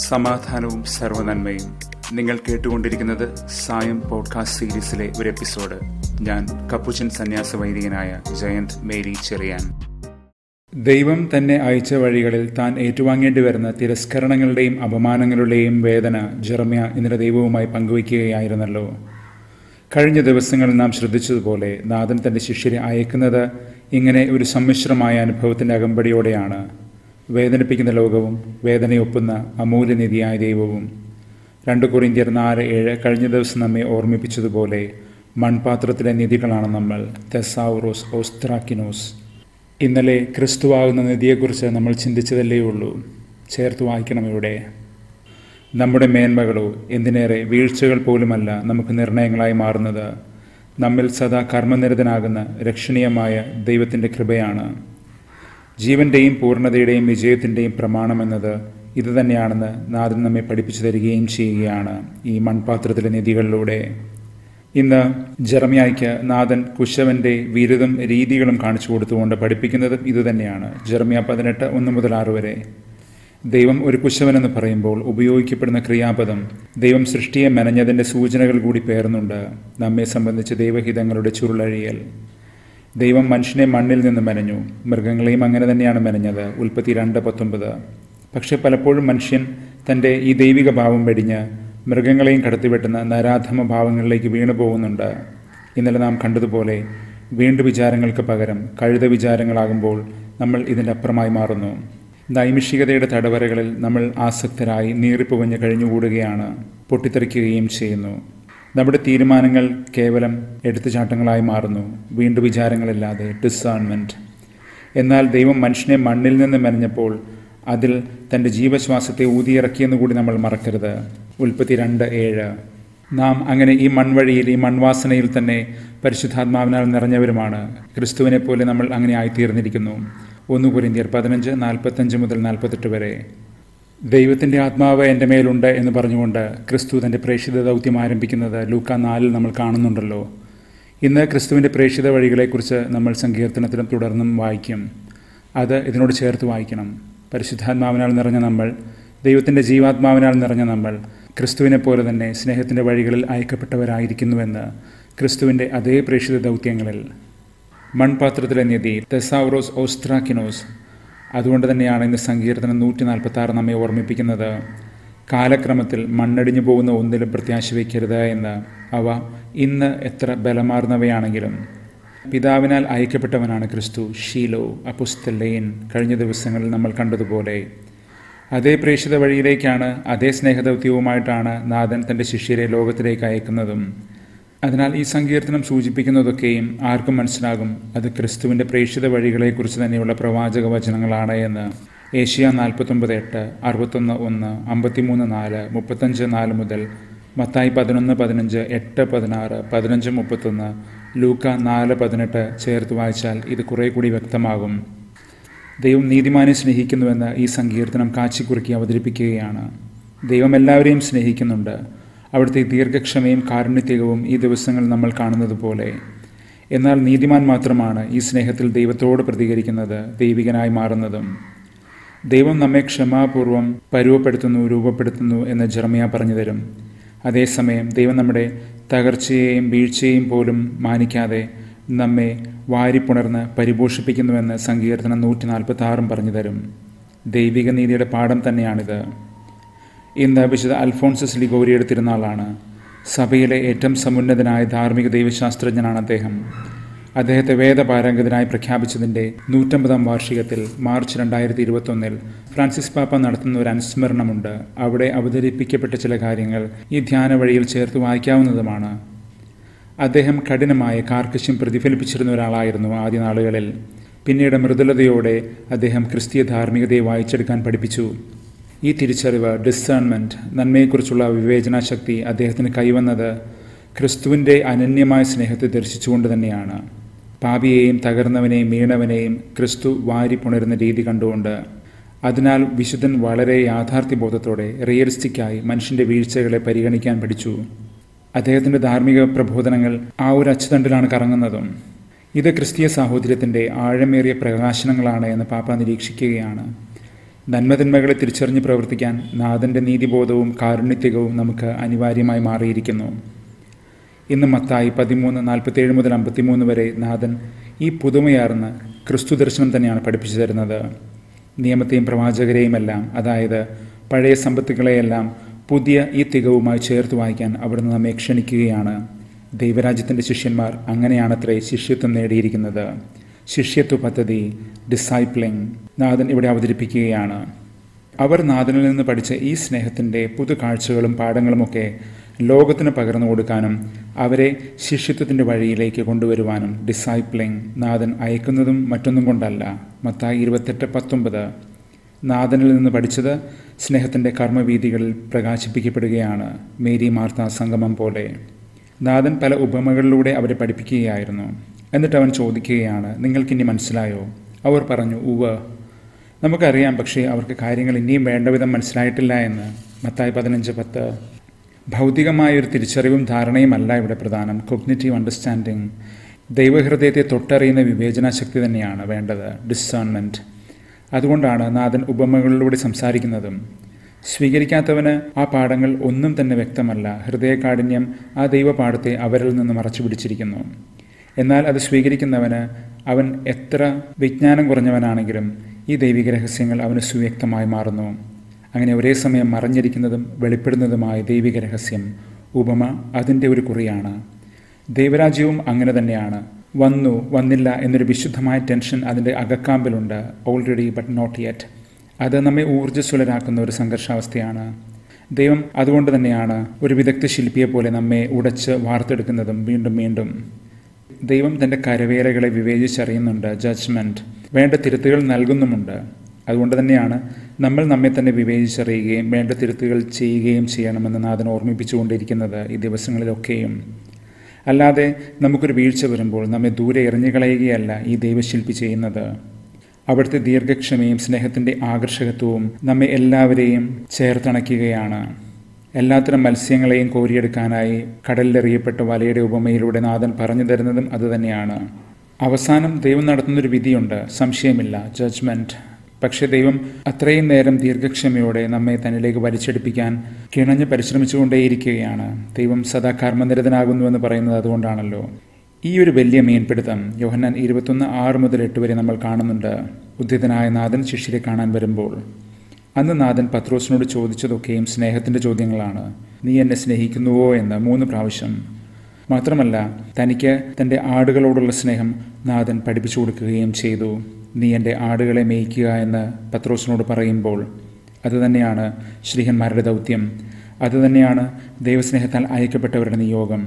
സമാധാനവും സർവനന്മയും നിങ്ങൾ കേട്ടുകൊണ്ടിരിക്കുന്നത് സായം പോഡ്കാസ്റ്റ് സീരീസിലെ ഒരു എപ്പിസോഡ് ഞാൻ കപ്പുച്ചൻ സന്യാസ വൈദികനായ ജയന്ത് മേരി ചെറിയാൻ ദൈവം തന്നെ അയച്ച വഴികളിൽ താൻ ഏറ്റുവാങ്ങേണ്ടി വരുന്ന തിരസ്കരണങ്ങളുടെയും അപമാനങ്ങളുടെയും വേദന ജെറമ്യ ഇന്നലെ ദൈവവുമായി പങ്കുവയ്ക്കുകയായിരുന്നല്ലോ കഴിഞ്ഞ ദിവസങ്ങളിൽ നാം ശ്രദ്ധിച്ചതുപോലെ നാഥൻ തന്റെ ശിഷ്യരെ അയക്കുന്നത് ഇങ്ങനെ ഒരു സമ്മിശ്രമായ അനുഭവത്തിന്റെ അകമ്പടിയോടെയാണ് വേദനിപ്പിക്കുന്ന ലോകവും വേദനയൊപ്പുന്ന അമൂല്യനിധിയായ ദൈവവും രണ്ട് കൊറിന്ത്യർ നാല് ഏഴ് കഴിഞ്ഞ ദിവസം നമ്മെ ഓർമ്മിപ്പിച്ചതുപോലെ മൺപാത്രത്തിലെ നിധികളാണ് നമ്മൾ തെസാവുറോസ് ഓസ്ത്രാക്കിനോസ് ഇന്നലെ ക്രിസ്തുവാകുന്ന നിധിയെക്കുറിച്ച് നമ്മൾ ചിന്തിച്ചതല്ലേ ഉള്ളൂ ചേർത്ത് വായിക്കണം ഇവിടെ നമ്മുടെ മേന്മകളോ എന്തിനേറെ വീഴ്ചകൾ പോലുമല്ല നമുക്ക് നിർണയങ്ങളായി മാറുന്നത് നമ്മിൽ സദാ കർമ്മനിരതനാകുന്ന രക്ഷണീയമായ ദൈവത്തിൻ്റെ കൃപയാണ് ജീവന്റെയും പൂർണ്ണതയുടെയും വിജയത്തിൻ്റെയും പ്രമാണമെന്നത് ഇതുതന്നെയാണെന്ന് നാഥൻ നമ്മെ പഠിപ്പിച്ചു തരികയും ചെയ്യുകയാണ് ഈ മൺപാത്രത്തിലെ നിധികളിലൂടെ ഇന്ന് ജെറമിയായ്ക്ക് നാഥൻ കുശവന്റെ വിരുതും രീതികളും കാണിച്ചു കൊടുത്തുകൊണ്ട് പഠിപ്പിക്കുന്നതും ഇതുതന്നെയാണ് ജെറമിയ പതിനെട്ട് ഒന്ന് മുതൽ ആറ് വരെ ദൈവം ഒരു കുശവനെന്ന് പറയുമ്പോൾ ഉപയോഗിക്കപ്പെടുന്ന ക്രിയാപദം ദൈവം സൃഷ്ടിയെ മെനഞ്ഞതിൻ്റെ സൂചനകൾ കൂടി പേർന്നുണ്ട് നമ്മെ സംബന്ധിച്ച് ദൈവഹിതങ്ങളുടെ ചുരുളഴിയൽ ദൈവം മനുഷ്യനെ മണ്ണിൽ നിന്ന് മെനഞ്ഞു മൃഗങ്ങളെയും അങ്ങനെ തന്നെയാണ് മെനഞ്ഞത് ഉൽപ്പത്തി രണ്ട് പത്തൊമ്പത് പക്ഷെ പലപ്പോഴും മനുഷ്യൻ തൻ്റെ ഈ ദൈവിക ഭാവം വെടിഞ്ഞ് മൃഗങ്ങളെയും കടത്തിവെട്ടുന്ന നരാധമ ഭാവങ്ങളിലേക്ക് വീണു പോകുന്നുണ്ട് ഇന്നലെ നാം കണ്ടതുപോലെ വീണ്ടു വിചാരങ്ങൾക്ക് പകരം കഴുത വിചാരങ്ങളാകുമ്പോൾ നമ്മൾ ഇതിൻ്റെ അപ്പുറമായി മാറുന്നു നൈമിഷികതയുടെ തടവരകളിൽ നമ്മൾ ആസക്തരായി നീറിപ്പുകഞ്ഞ് കഴിഞ്ഞുകൂടുകയാണ് പൊട്ടിത്തെറിക്കുകയും ചെയ്യുന്നു നമ്മുടെ തീരുമാനങ്ങൾ കേവലം എടുത്തുചാട്ടങ്ങളായി മാറുന്നു വീണ്ടും വിചാരങ്ങളില്ലാതെ ഡിസേൺമെൻറ്റ് എന്നാൽ ദൈവം മനുഷ്യനെ മണ്ണിൽ നിന്ന് മെനഞ്ഞപ്പോൾ അതിൽ തൻ്റെ ജീവശ്വാസത്തെ ഊതിയിറക്കിയെന്ന് കൂടി നമ്മൾ മറക്കരുത് ഉൽപ്പത്തി രണ്ട് ഏഴ് നാം അങ്ങനെ ഈ മൺവഴിയിൽ ഈ മൺവാസനയിൽ തന്നെ പരിശുദ്ധാത്മാവിനാൽ നിറഞ്ഞവരുമാണ് ക്രിസ്തുവിനെ പോലെ നമ്മൾ അങ്ങനെ ആയിത്തീർന്നിരിക്കുന്നു ഒന്ന് കുരിന്തിയർ പതിനഞ്ച് നാൽപ്പത്തഞ്ച് മുതൽ നാൽപ്പത്തെട്ട് വരെ ദൈവത്തിൻ്റെ ആത്മാവ് എൻ്റെ മേലുണ്ട് എന്ന് പറഞ്ഞുകൊണ്ട് ക്രിസ്തു തൻ്റെ പ്രേക്ഷിത ദൗത്യം ആരംഭിക്കുന്നത് ലൂക്ക നാലിൽ നമ്മൾ കാണുന്നുണ്ടല്ലോ ഇന്ന് ക്രിസ്തുവിൻ്റെ പ്രേക്ഷിത വഴികളെക്കുറിച്ച് നമ്മൾ സങ്കീർത്തനത്തിലും തുടർന്നും വായിക്കും അത് ഇതിനോട് ചേർത്ത് വായിക്കണം പരിശുദ്ധാത്മാവിനാൽ നിറഞ്ഞ നമ്മൾ ദൈവത്തിൻ്റെ ജീവാത്മാവിനാൽ നിറഞ്ഞ നമ്മൾ ക്രിസ്തുവിനെ പോലെ തന്നെ സ്നേഹത്തിൻ്റെ വഴികളിൽ അയക്കപ്പെട്ടവരായിരിക്കുന്നുവെന്ന് ക്രിസ്തുവിൻ്റെ അതേ പ്രേക്ഷിത ദൗത്യങ്ങളിൽ മൺപാത്രത്തിലെ നിധി തെസാവറോസ് ഓസ്ത്രാക്കിനോസ് അതുകൊണ്ട് തന്നെയാണ് ഇന്ന് സങ്കീർത്തനം നൂറ്റി നാൽപ്പത്തി ആറ് നമ്മെ ഓർമ്മിപ്പിക്കുന്നത് കാലക്രമത്തിൽ മണ്ണടിഞ്ഞു പോകുന്ന ഒന്നിലും പ്രത്യാശ വയ്ക്കരുത് എന്ന് അവ ഇന്ന് എത്ര ബലമാർന്നവയാണെങ്കിലും പിതാവിനാൽ അയക്കപ്പെട്ടവനാണ് ക്രിസ്തു ഷീലോ അപുസ്തലെയിൻ കഴിഞ്ഞ ദിവസങ്ങളിൽ നമ്മൾ കണ്ടതുപോലെ അതേ പ്രേക്ഷിത വഴിയിലേക്കാണ് അതേ സ്നേഹദൗത്യവുമായിട്ടാണ് നാഥൻ തൻ്റെ ശിഷ്യരെ ലോകത്തിലേക്ക് അയക്കുന്നതും അതിനാൽ ഈ സങ്കീർത്തനം സൂചിപ്പിക്കുന്നതൊക്കെയും ആർക്കും മനസ്സിലാകും അത് ക്രിസ്തുവിൻ്റെ പ്രേക്ഷിത വഴികളെക്കുറിച്ച് തന്നെയുള്ള പ്രവാചക വചനങ്ങളാണ് എന്ന് ഏഷ്യ നാൽപ്പത്തൊമ്പത് എട്ട് അറുപത്തൊന്ന് ഒന്ന് അമ്പത്തിമൂന്ന് നാല് മുപ്പത്തഞ്ച് നാല് മുതൽ മത്തായി പതിനൊന്ന് പതിനഞ്ച് എട്ട് പതിനാറ് പതിനഞ്ച് മുപ്പത്തൊന്ന് ലൂക്ക നാല് പതിനെട്ട് ചേർത്ത് വായിച്ചാൽ ഇത് കുറേ കൂടി വ്യക്തമാകും ദൈവം നീതിമാനെ സ്നേഹിക്കുന്നുവെന്ന് ഈ സങ്കീർത്തനം കാച്ചിക്കുറുക്കി അവതരിപ്പിക്കുകയാണ് ദൈവം എല്ലാവരെയും സ്നേഹിക്കുന്നുണ്ട് അവിടുത്തെ ദീർഘക്ഷമയും കാരുണ്യത്യാഗവും ഈ ദിവസങ്ങൾ നമ്മൾ കാണുന്നത് പോലെ എന്നാൽ നീതിമാൻ മാത്രമാണ് ഈ സ്നേഹത്തിൽ ദൈവത്തോട് പ്രതികരിക്കുന്നത് ദൈവികനായി മാറുന്നതും ദൈവം നമ്മെ ക്ഷമാപൂർവം പരുവപ്പെടുത്തുന്നു രൂപപ്പെടുത്തുന്നു എന്ന് ജർമിയ പറഞ്ഞു തരും അതേസമയം ദൈവം നമ്മുടെ തകർച്ചയെയും വീഴ്ചയെയും പോലും മാനിക്കാതെ നമ്മെ വാരിപ്പുണർന്ന് പരിപോഷിപ്പിക്കുന്നുവെന്ന് സങ്കീർത്തനം നൂറ്റി നാൽപ്പത്തി ആറും പറഞ്ഞു തരും ദൈവിക നീതിയുടെ പാഠം തന്നെയാണിത് ഇന്ന് വിശുദ്ധ അൽഫോൺസസ് ലിഗോരിയുടെ തിരുനാളാണ് സഭയിലെ ഏറ്റവും സമുന്നതനായ ധാർമ്മിക ദൈവശാസ്ത്രജ്ഞനാണ് അദ്ദേഹം അദ്ദേഹത്തെ വേദപാരംഗതനായി പ്രഖ്യാപിച്ചതിൻ്റെ നൂറ്റമ്പതാം വാർഷികത്തിൽ മാർച്ച് രണ്ടായിരത്തി ഇരുപത്തൊന്നിൽ ഫ്രാൻസിസ് പാപ്പ നടത്തുന്ന ഒരു അനുസ്മരണമുണ്ട് അവിടെ അവതരിപ്പിക്കപ്പെട്ട ചില കാര്യങ്ങൾ ഈ ധ്യാന വഴിയിൽ ചേർത്ത് വായിക്കാവുന്നതുമാണ് അദ്ദേഹം കഠിനമായ കാർക്കശ്യം പ്രതിഫലിപ്പിച്ചിരുന്ന ഒരാളായിരുന്നു ആദ്യ നാളുകളിൽ പിന്നീട് മൃദുലതയോടെ അദ്ദേഹം ക്രിസ്തീയ ധാർമ്മികതയെ വായിച്ചെടുക്കാൻ പഠിപ്പിച്ചു ഈ തിരിച്ചറിവ് ഡിസേൺമെൻറ്റ് നന്മയെക്കുറിച്ചുള്ള വിവേചനാശക്തി അദ്ദേഹത്തിന് കൈവന്നത് ക്രിസ്തുവിൻ്റെ അനന്യമായ സ്നേഹത്തെ ദർശിച്ചുകൊണ്ട് തന്നെയാണ് പാപിയെയും തകർന്നവനെയും വീണവനെയും ക്രിസ്തു വാരി പുണരുന്ന രീതി കണ്ടുകൊണ്ട് അതിനാൽ വിശുദ്ധൻ വളരെ യാഥാർത്ഥ്യബോധത്തോടെ റിയലിസ്റ്റിക്കായി മനുഷ്യൻ്റെ വീഴ്ചകളെ പരിഗണിക്കാൻ പഠിച്ചു അദ്ദേഹത്തിൻ്റെ ധാർമ്മിക പ്രബോധനങ്ങൾ ആ ഒരു അച്ചുതണ്ടിലാണ് കറങ്ങുന്നതും ഇത് ക്രിസ്തീയ സാഹോദര്യത്തിൻ്റെ ആഴമേറിയ പ്രകാശനങ്ങളാണ് എന്ന് പാപ്പ നിരീക്ഷിക്കുകയാണ് നന്മതിന്മകളെ തിരിച്ചറിഞ്ഞ് പ്രവർത്തിക്കാൻ നാഥൻ്റെ നീതിബോധവും കാരുണ്യത്തികവും നമുക്ക് അനിവാര്യമായി മാറിയിരിക്കുന്നു ഇന്ന് മത്തായി പതിമൂന്ന് നാൽപ്പത്തേഴ് മുതൽ അമ്പത്തിമൂന്ന് വരെ നാഥൻ ഈ പുതുമയാർന്ന ക്രിസ്തു ദർശനം തന്നെയാണ് പഠിപ്പിച്ചു തരുന്നത് നിയമത്തെയും പ്രവാചകരെയുമെല്ലാം അതായത് പഴയ സമ്പത്തുകളെയെല്ലാം പുതിയ ഈ തികവുമായി ചേർത്ത് വായിക്കാൻ അവിടുന്ന് നമ്മെ ക്ഷണിക്കുകയാണ് ദൈവരാജ്യത്തിൻ്റെ ശിഷ്യന്മാർ അങ്ങനെയാണത്രേ ശിഷ്യത്വം നേടിയിരിക്കുന്നത് ശിഷ്യത്വ പദ്ധതി ഡിസൈപ്ലിംഗ് നാഥൻ ഇവിടെ അവതരിപ്പിക്കുകയാണ് അവർ നാഥനിൽ നിന്ന് പഠിച്ച ഈ സ്നേഹത്തിൻ്റെ പുതു കാഴ്ചകളും പാഠങ്ങളുമൊക്കെ ലോകത്തിന് പകർന്നു കൊടുക്കാനും അവരെ ശിഷ്യത്വത്തിൻ്റെ വഴിയിലേക്ക് കൊണ്ടുവരുവാനും ഡിസൈപ്ലിംഗ് നാഥൻ അയക്കുന്നതും മറ്റൊന്നും കൊണ്ടല്ല മത്തായി ഇരുപത്തെട്ട് പത്തൊമ്പത് നാഥനിൽ നിന്ന് പഠിച്ചത് സ്നേഹത്തിൻ്റെ കർമ്മവീതികളിൽ പ്രകാശിപ്പിക്കപ്പെടുകയാണ് മേരി മാർത്ത സംഗമം പോലെ നാഥൻ പല ഉപമകളിലൂടെ അവരെ പഠിപ്പിക്കുകയായിരുന്നു എന്നിട്ട് അവൻ ചോദിക്കുകയാണ് നിങ്ങൾക്കിനി മനസ്സിലായോ അവർ പറഞ്ഞു ഉവ്വ് നമുക്കറിയാം പക്ഷേ അവർക്ക് കാര്യങ്ങൾ ഇനിയും വേണ്ടവിധം മനസ്സിലായിട്ടില്ല എന്ന് മത്തായി പതിനഞ്ച് പത്ത് ഭൗതികമായ ഒരു തിരിച്ചറിവും ധാരണയുമല്ല ഇവിടെ പ്രധാനം കൊഗ്നിറ്റീവ് അണ്ടർസ്റ്റാൻഡിങ് ദൈവഹൃദയത്തെ തൊട്ടറിയുന്ന വിവേചനാശക്തി തന്നെയാണ് വേണ്ടത് ഡിസേൺമെൻറ്റ് അതുകൊണ്ടാണ് നാഥൻ ഉപമകളിലൂടെ സംസാരിക്കുന്നതും സ്വീകരിക്കാത്തവന് ആ പാഠങ്ങൾ ഒന്നും തന്നെ വ്യക്തമല്ല ഹൃദയകാഠിന്യം ആ ദൈവപാഠത്തെ അവരിൽ നിന്ന് മറച്ചു പിടിച്ചിരിക്കുന്നു എന്നാൽ അത് സ്വീകരിക്കുന്നവന് അവൻ എത്ര വിജ്ഞാനം കുറഞ്ഞവനാണെങ്കിലും ഈ ദൈവിക രഹസ്യങ്ങൾ അവന് സുവ്യക്തമായി മാറുന്നു അങ്ങനെ ഒരേ സമയം മറഞ്ഞിരിക്കുന്നതും വെളിപ്പെടുന്നതുമായ ദൈവിക രഹസ്യം ഉപമ അതിൻ്റെ ഒരു കുറിയാണ് ദൈവരാജ്യവും അങ്ങനെ തന്നെയാണ് വന്നു വന്നില്ല എന്നൊരു വിശുദ്ധമായ ടെൻഷൻ അതിൻ്റെ അകക്കാമ്പിലുണ്ട് ഓൾറെഡി ബട്ട് നോട്ട് യെറ്റ് അത് നമ്മെ ഊർജ്ജസ്വലരാക്കുന്ന ഒരു സംഘർഷാവസ്ഥയാണ് ദൈവം അതുകൊണ്ട് തന്നെയാണ് ഒരു വിദഗ്ധ ശില്പിയെ പോലെ നമ്മെ ഉടച്ച് വാർത്തെടുക്കുന്നതും വീണ്ടും വീണ്ടും ദൈവം തൻ്റെ കരവേലകളെ വിവേചിച്ചറിയുന്നുണ്ട് ജഡ്ജ്മെൻറ്റ് വേണ്ട തിരുത്തുകൾ നൽകുന്നുമുണ്ട് അതുകൊണ്ട് തന്നെയാണ് നമ്മൾ നമ്മെ തന്നെ വിവേചിച്ചറിയുകയും വേണ്ട തിരുത്തുകൾ ചെയ്യുകയും ചെയ്യണമെന്ന് നാഥൻ ഓർമ്മിപ്പിച്ചുകൊണ്ടിരിക്കുന്നത് ഈ ദിവസങ്ങളിലൊക്കെയും അല്ലാതെ നമുക്കൊരു വീഴ്ച വരുമ്പോൾ നമ്മെ ദൂരെ എറിഞ്ഞുകളയുകയല്ല ഈ ദൈവശില്പി ചെയ്യുന്നത് അവിടുത്തെ ദീർഘക്ഷമയും സ്നേഹത്തിൻ്റെ ആകർഷകത്വവും നമ്മെ എല്ലാവരെയും ചേർത്തണയ്ക്കുകയാണ് എല്ലാത്തരം മത്സ്യങ്ങളെയും കോരിയെടുക്കാനായി കടലിലെറിയപ്പെട്ട വലയുടെ ഉപമയിലൂടെ നാഥൻ പറഞ്ഞു തരുന്നതും അതുതന്നെയാണ് അവസാനം ദൈവം നടത്തുന്നൊരു വിധിയുണ്ട് സംശയമില്ല ജഡ്ജ്മെൻറ്റ് പക്ഷേ ദൈവം അത്രയും നേരം ദീർഘക്ഷമയോടെ നമ്മെ തന്നിലേക്ക് വലിച്ചെടുപ്പിക്കാൻ കിണഞ്ഞ് പരിശ്രമിച്ചുകൊണ്ടേയിരിക്കുകയാണ് ദൈവം സദാ കർമ്മനിരതനാകുന്നുവെന്ന് പറയുന്നത് അതുകൊണ്ടാണല്ലോ ഈ ഒരു വലിയ മീൻപിടുത്തം യോഹന്നാൻ ഇരുപത്തൊന്ന് ആറ് മുതൽ എട്ട് വരെ നമ്മൾ കാണുന്നുണ്ട് ഉദ്ധിതനായ നാഥൻ ശിഷ്യരെ കാണാൻ വരുമ്പോൾ അന്ന് നാഥൻ പത്രോസിനോട് ചോദിച്ചതൊക്കെയും സ്നേഹത്തിൻ്റെ ചോദ്യങ്ങളാണ് നീ എന്നെ സ്നേഹിക്കുന്നുവോ എന്ന് മൂന്ന് പ്രാവശ്യം മാത്രമല്ല തനിക്ക് തൻ്റെ ആടുകളോടുള്ള സ്നേഹം നാഥൻ പഠിപ്പിച്ചു കൊടുക്കുകയും ചെയ്തു നീ എൻ്റെ ആടുകളെ മേയ്ക്കുക എന്ന് പത്രോസിനോട് പറയുമ്പോൾ അതുതന്നെയാണ് ശ്രീഹന്മാരുടെ ദൗത്യം അതുതന്നെയാണ് ദൈവസ്നേഹത്താൽ അയക്കപ്പെട്ടവരുടെ നിയോഗം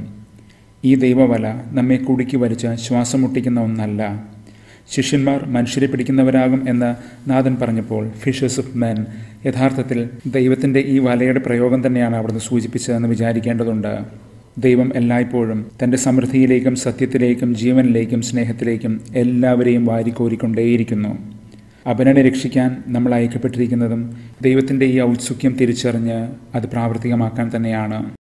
ഈ ദൈവവല നമ്മെ കുടുക്കി വലിച്ച് ശ്വാസം മുട്ടിക്കുന്ന ഒന്നല്ല ശിഷ്യന്മാർ മനുഷ്യരെ പിടിക്കുന്നവരാകും എന്ന് നാഥൻ പറഞ്ഞപ്പോൾ ഫിഷേഴ്സ് ഓഫ് മെൻ യഥാർത്ഥത്തിൽ ദൈവത്തിൻ്റെ ഈ വലയുടെ പ്രയോഗം തന്നെയാണ് അവിടുന്ന് സൂചിപ്പിച്ചതെന്ന് വിചാരിക്കേണ്ടതുണ്ട് ദൈവം എല്ലായ്പ്പോഴും തൻ്റെ സമൃദ്ധിയിലേക്കും സത്യത്തിലേക്കും ജീവനിലേക്കും സ്നേഹത്തിലേക്കും എല്ലാവരെയും വാരിക്കോരിക്കൊണ്ടേയിരിക്കുന്നു അപനനെ രക്ഷിക്കാൻ നമ്മൾ അയക്കപ്പെട്ടിരിക്കുന്നതും ദൈവത്തിൻ്റെ ഈ ഔത്സുക്യം തിരിച്ചറിഞ്ഞ് അത് പ്രാവർത്തികമാക്കാൻ തന്നെയാണ്